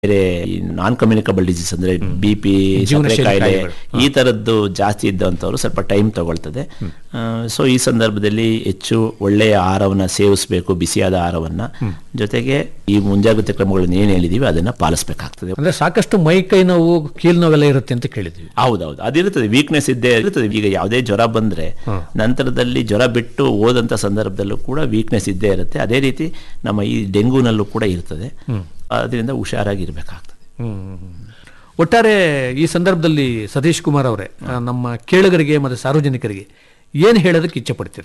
ಬೇರೆ non communicable disease ಅಂದ್ರೆ B P ಜೀವನಶೈಲಿ ಕಾಯಿಲೆ ಕಾಯಿಲೆಗಳು. ಈ ತರದ್ದು ಜಾಸ್ತಿ ಇದ್ದಂಥವ್ರು ಸ್ವಲ್ಪ ಟೈಮ್ ತಗೊಳ್ತದೆ ಸೊ ಈ ಸಂದರ್ಭದಲ್ಲಿ ಹೆಚ್ಚು ಒಳ್ಳೆಯ ಆಹಾರವನ್ನ ಸೇವಿಸಬೇಕು ಬಿಸಿಯಾದ ಆಹಾರವನ್ನ ಜೊತೆಗೆ ಈ ಮುಂಜಾಗ್ರತೆ ಕ್ರಮಗಳನ್ನ ಏನು ಹೇಳಿದೀವಿ ಅದನ್ನ ಪಾಲಿಸಬೇಕಾಗ್ತದೆ ಅಂದ್ರೆ ಸಾಕಷ್ಟು ಮೈ ಕೈ ನೋವು ಕೀಲ್ ನೋವೆಲ್ಲ ಇರುತ್ತೆ ಅಂತ ಕೇಳಿದ್ವಿ ಹೌದೌದು ಅದಿರುತ್ತದೆ ವೀಕ್ನೆಸ್ ಇದ್ದೇ ಇರ್ತದೆ ಈಗ ಯಾವುದೇ ಜ್ವರ ಬಂದ್ರೆ ನಂತರದಲ್ಲಿ ಜ್ವರ ಬಿಟ್ಟು ಹೋದಂತ ಸಂದರ್ಭದಲ್ಲೂ ಕೂಡ ವೀಕ್ನೆಸ್ ಇದ್ದೇ ಇರುತ್ತೆ ಅದೇ ರೀತಿ ನಮ್ಮ ಈ ಡೆಂಗೂನಲ್ಲೂ ಕೂಡ ಇರ್ತದೆ ಅದರಿಂದ ಹುಷಾರಾಗಿರ್ಬೇಕಾಗ್ತದೆ ಒಟ್ಟಾರೆ ಈ ಸಂದರ್ಭದಲ್ಲಿ ಸತೀಶ್ ಕುಮಾರ್ ಅವರೇ ಆ, ನಮ್ಮ ಕೇಳುಗರಿಗೆ ಮತ್ತು ಸಾರ್ವಜನಿಕರಿಗೆ ಏನು ಹೇಳೋದಕ್ಕೆ ಇಚ್ಛೆ ಪಡ್ತೀರಾ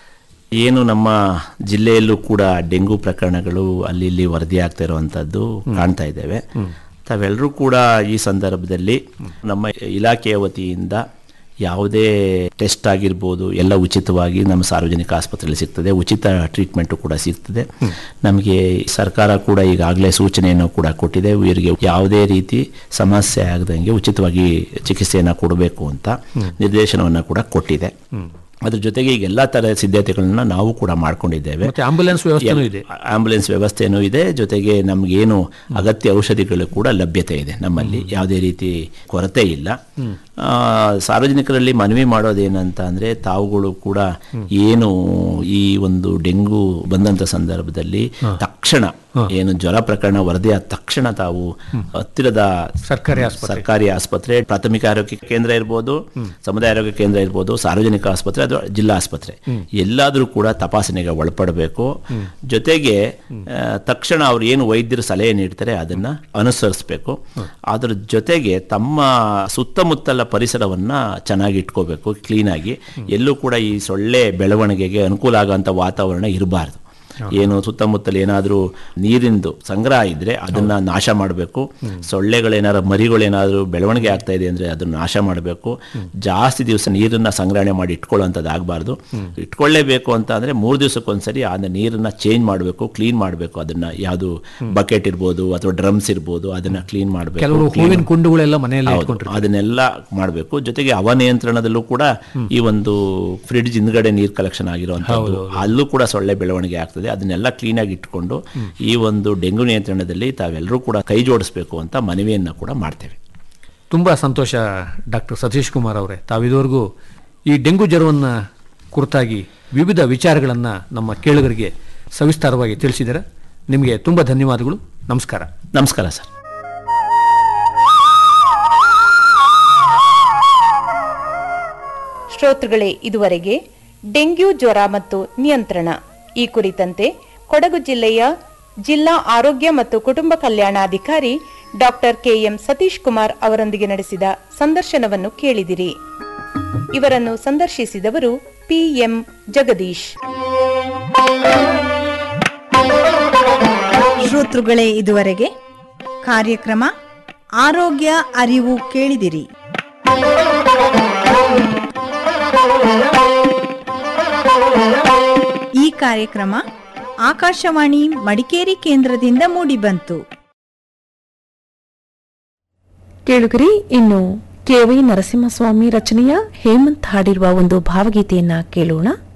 ಏನು ನಮ್ಮ ಜಿಲ್ಲೆಯಲ್ಲೂ ಕೂಡ ಡೆಂಗು ಪ್ರಕರಣಗಳು ಅಲ್ಲಿ ಇಲ್ಲಿ ವರದಿ ಆಗ್ತಾ ಇರುವಂತದ್ದು ಕಾಣ್ತಾ ಇದ್ದೇವೆ ತಾವೆಲ್ಲರೂ ಕೂಡ ಈ ಸಂದರ್ಭದಲ್ಲಿ ನಮ್ಮ ಇಲಾಖೆಯ ವತಿಯಿಂದ ಯಾವುದೇ ಟೆಸ್ಟ್ ಆಗಿರ್ಬೋದು ಎಲ್ಲ ಉಚಿತವಾಗಿ ನಮ್ಮ ಸಾರ್ವಜನಿಕ ಆಸ್ಪತ್ರೆಯಲ್ಲಿ ಸಿಗ್ತದೆ ಉಚಿತ ಟ್ರೀಟ್ಮೆಂಟು ಕೂಡ ಸಿಗ್ತದೆ ನಮಗೆ ಸರ್ಕಾರ ಕೂಡ ಈಗಾಗಲೇ ಸೂಚನೆಯನ್ನು ಕೂಡ ಕೊಟ್ಟಿದೆ ಇವರಿಗೆ ಯಾವುದೇ ರೀತಿ ಸಮಸ್ಯೆ ಆಗದಂಗೆ ಉಚಿತವಾಗಿ ಚಿಕಿತ್ಸೆಯನ್ನು ಕೊಡಬೇಕು ಅಂತ ನಿರ್ದೇಶನವನ್ನು ಕೂಡ ಕೊಟ್ಟಿದೆ ಅದ್ರ ಜೊತೆಗೆ ಈಗ ಎಲ್ಲ ಥರದ ಸಿದ್ಧತೆಗಳನ್ನ ನಾವು ಕೂಡ ಮಾಡ್ಕೊಂಡಿದ್ದೇವೆ ಮತ್ತೆ ಆಂಬುಲೆನ್ಸ್ ವ್ಯವಸ್ಥೆನೂ ಇದೆ ಆಂಬುಲೆನ್ಸ್ ವ್ಯವಸ್ಥೆನೂ ಇದೆ ಜೊತೆಗೆ ನಮಗೇನು ಅಗತ್ಯ ಔಷಧಿಗಳು ಕೂಡ ಲಭ್ಯತೆ ಇದೆ ನಮ್ಮಲ್ಲಿ ಯಾವುದೇ ರೀತಿ ಕೊರತೆ ಇಲ್ಲ ಆ, ಸಾರ್ವಜನಿಕರಲ್ಲಿ ಮನವಿ ಮಾಡೋದೇನಂತ ಅಂದ್ರೆ ತಾವುಗಳು ಕೂಡ ಏನು ಈ ಒಂದು ಡೆಂಗು ಬಂದಂತ ಸಂದರ್ಭದಲ್ಲಿ ತಕ್ಷಣ ಏನು ಜ್ವರ ಪ್ರಕರಣ ವರದಿಯಾದ ತಕ್ಷಣ ತಾವು ಹತ್ತಿರದ ಸರ್ಕಾರಿ ಆಸ್ಪತ್ರೆ ಸರ್ಕಾರಿ ಆಸ್ಪತ್ರೆ ಪ್ರಾಥಮಿಕ ಆರೋಗ್ಯ ಕೇಂದ್ರ ಇರ್ಬೋದು ಸಮುದಾಯ ಆರೋಗ್ಯ ಕೇಂದ್ರ ಇರ್ಬೋದು ಸಾರ್ವಜನಿಕ ಆಸ್ಪತ್ರೆ ಅಥವಾ ಜಿಲ್ಲಾ ಆಸ್ಪತ್ರೆ ಎಲ್ಲಾದರೂ ಕೂಡ ತಪಾಸಣೆಗೆ ಒಳಪಡಬೇಕು ಜೊತೆಗೆ ಆ, ತಕ್ಷಣ ಅವ್ರು ಏನು ವೈದ್ಯರು ಸಲಹೆ ನೀಡ್ತಾರೆ ಅದನ್ನ ಅನುಸರಿಸಬೇಕು ಅದ್ರ ಜೊತೆಗೆ ತಮ್ಮ ಸುತ್ತಮುತ್ತಲ ಪರಿಸರವನ್ನ ಚೆನ್ನಾಗಿ ಇಟ್ಕೋಬೇಕು ಕ್ಲೀನಾಗಿ ಎಲ್ಲೂ ಕೂಡ ಈ ಸೊಳ್ಳೆ ಬೆಳವಣಿಗೆಗೆ ಅನುಕೂಲ ಆಗುವಂತ ವಾತಾವರಣ ಇರಬಾರ್ದು ಏನು ಸುತ್ತಮುತ್ತಲು ಏನಾದರೂ ನೀರಿಂದು ಸಂಗ್ರಹ ಇದ್ರೆ ಅದನ್ನ ನಾಶ ಮಾಡಬೇಕು ಸೊಳ್ಳೆಗಳೇನಾದ್ರು ಮರಿಗಳೇನಾದರೂ ಬೆಳವಣಿಗೆ ಆಗ್ತಾ ಇದೆ ಅಂದ್ರೆ ಅದನ್ನ ನಾಶ ಮಾಡಬೇಕು ಜಾಸ್ತಿ ದಿವಸ ನೀರನ್ನ ಸಂಗ್ರಹಣೆ ಮಾಡಿ ಇಟ್ಕೊಳ್ಳೋಂಥದ್ದು ಆಗಬಾರ್ದು ಇಟ್ಕೊಳ್ಳೇಬೇಕು ಅಂತ ಅಂದ್ರೆ ಮೂರು ದಿವಸಕ್ಕೊಂದ್ಸರಿ ಆ ನೀರನ್ನ ಚೇಂಜ್ ಮಾಡಬೇಕು ಕ್ಲೀನ್ ಮಾಡಬೇಕು ಅದನ್ನ ಯಾವುದು ಬಕೆಟ್ ಇರ್ಬೋದು ಅಥವಾ ಡ್ರಮ್ಸ್ ಇರ್ಬೋದು ಅದನ್ನ ಕ್ಲೀನ್ ಮಾಡಬೇಕು ಕೆಲವರು ಹೂವಿನ ಕುಂಡುಗಳೆಲ್ಲ ಮನೆಯಲ್ಲಿ ಹೌದು, ಇಟ್ಕೊಂಡಿರ್ತಾರೆ ಅದನ್ನೆಲ್ಲ ಮಾಡಬೇಕು ಜೊತೆಗೆ ಹವಾನಿಯಂತ್ರಣದಲ್ಲೂ ಕೂಡ ಈ ಒಂದು ಫ್ರಿಡ್ಜ್ ಹಿಂದ್ಗಡೆ ನೀರ್ ಕಲೆಕ್ಷನ್ ಆಗಿರುವಂತದ್ದು ಅಲ್ಲೂ ಕೂಡ ಸೊಳ್ಳೆ ಬೆಳವಣಿಗೆ ಆಗ್ತದೆ ಅದನ್ನೆಲ್ಲ ಕ್ಲೀನ್ ಆಗಿ ಇಟ್ಕೊಂಡು ಈ ಒಂದು ಡೆಂಗು ನಿಯಂತ್ರಣದಲ್ಲಿ ತಾವೆಲ್ಲರೂ ಕೂಡ ಕೈ ಜೋಡಿಸ್ಬೇಕು ಅಂತ ಮನವಿಯನ್ನ ಕೂಡ ಮಾಡ್ತೇವೆ ತುಂಬ ಸಂತೋಷ ಡಾಕ್ಟರ್ ಸತೀಶ್ ಕುಮಾರ್ ಅವರೇ ತಾವಿದುವರೆಗೂ ಈ ಡೆಂಗು ಜ್ವರವನ್ನು ಕುರಿತಾಗಿ ವಿವಿಧ ವಿಚಾರಗಳನ್ನು ನಮ್ಮ ಕೇಳುಗರಿಗೆ ಸವಿಸ್ತಾರವಾಗಿ ತಿಳಿಸಿದರೆ ನಿಮಗೆ ತುಂಬ ಧನ್ಯವಾದಗಳು ನಮಸ್ಕಾರ ನಮಸ್ಕಾರ ಸರ್ ಶ್ರೋತೃಗಳೇ ಇದುವರೆಗೆ ಡೆಂಗ್ಯೂ ಜ್ವರ ಮತ್ತು ನಿಯಂತ್ರಣ ಈ ಕುರಿತಂತೆ ಕೊಡಗು ಜಿಲ್ಲೆಯ ಜಿಲ್ಲಾ ಆರೋಗ್ಯ ಮತ್ತು ಕುಟುಂಬ ಕಲ್ಯಾಣಾಧಿಕಾರಿ ಡಾಕ್ಟರ್ ಕೆಎಂ ಸತೀಶ್ ಕುಮಾರ್ ಅವರೊಂದಿಗೆ ನಡೆಸಿದ ಸಂದರ್ಶನವನ್ನು ಕೇಳಿದಿರಿ ಇವರನ್ನು ಸಂದರ್ಶಿಸಿದವರು ಪಿಎಂ ಜಗದೀಶ್ ಶ್ರೋತೃಗಳೇ ಇದುವರೆಗೆ ಕಾರ್ಯಕ್ರಮ ಆರೋಗ್ಯ ಅರಿವು ಕೇಳಿದಿರಿ ಈ ಕಾರ್ಯಕ್ರಮ ಆಕಾಶವಾಣಿ ಮಡಿಕೇರಿ ಕೇಂದ್ರದಿಂದ ಮೂಡಿಬಂತು ಕೇಳುಗರಿ ಇನ್ನು ಕೆ ವೈ ನರಸಿಂಹಸ್ವಾಮಿ ರಚನೆಯ ಹೇಮಂತ್ ಹಾಡಿರುವ ಒಂದು ಭಾವಗೀತೆಯನ್ನ ಕೇಳೋಣ